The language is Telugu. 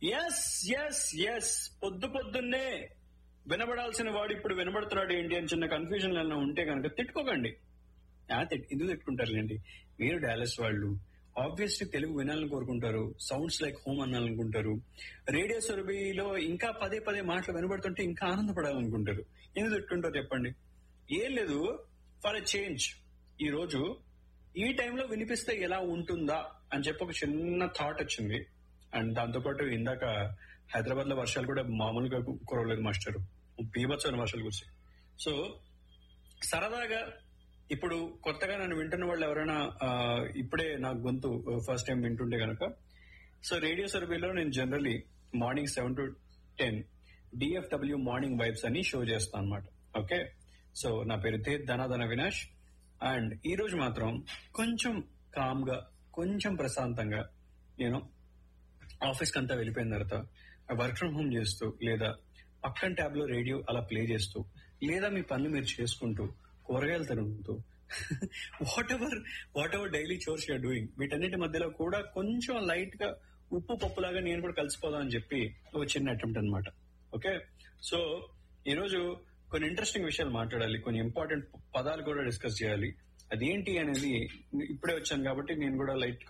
ఎస్ ఎస్ ఎస్ పొద్దు పొద్దున్నే వినబడాల్సిన వాడు ఇప్పుడు వినబడుతున్నాడు ఏంటి అని చిన్న కన్ఫ్యూజన్ ఏమైనా ఉంటే కనుక తిట్టుకోకండి ఆ, తిట్- ఎందుకు తిట్టుకుంటారులేండి మీరు డాలస్ వాళ్ళు ఆబ్వియస్లీ తెలుగు వినాలని కోరుకుంటారు సౌండ్స్ లైక్ హోమ్ అనాలనుకుంటారు రేడియో సురభిలో ఇంకా పదే పదే మాటలు వినబడుతుంటే ఇంకా ఆనందపడాలనుకుంటారు ఎందుకు తిట్టుకుంటారు చెప్పండి ఏం లేదు ఫర్ ఎ చేంజ్ ఈ రోజు ఈ టైంలో వినిపిస్తే ఎలా ఉంటుందా అని చెప్పి ఒక చిన్న థాట్ వచ్చింది అండ్ దాంతోపాటు ఇందాక హైదరాబాద్ లో వర్షాలు కూడా మామూలుగా కు- కురవలేదు మాస్టర్ బీభత్సమైన వర్షాలు కురిసి సో సరదాగా ఇప్పుడు కొత్తగా నన్ను వింటున్న వాళ్ళు ఎవరైనా ఆ, ఇప్పుడే నా గొంతు ఫస్ట్ టైం వింటుంటే కనుక సో రేడియో సర్వీలో నేను generally morning seven to ten DFW morning vibes అని షో చేస్తాను అనమాట ఓకే సో నా పేరు తే ధనాధన వినాష్ అండ్ ఈ రోజు మాత్రం కొంచెం కామ్ గా కొంచెం ప్రశాంతంగా నేను ఆఫీస్ కంతా వెళ్ళిపోయిన తర్వాత వర్క్ ఫ్రమ్ హోమ్ చేస్తూ లేదా పక్కన ట్యాబ్ లో రేడియో అలా ప్లే చేస్తూ లేదా మీ పనులు మీరు చేసుకుంటూ కూరగాయలు తిరుగుతూ whatever whatever daily chores you're doing వీటన్నిటి మధ్యలో కూడా కొంచెం లైట్ గా ఉప్పు పప్పులాగా నేను కూడా కలిసిపోదాం అని చెప్పి ఒక చిన్న అటెంప్ట్ అనమాట ఓకే సో ఈరోజు కొన్ని ఇంట్రెస్టింగ్ విషయాలు మాట్లాడాలి కొన్ని ఇంపార్టెంట్ పదాలు కూడా డిస్కస్ చేయాలి అదేంటి అనేది ఇప్పుడే వచ్చాను కాబట్టి నేను కూడా లైట్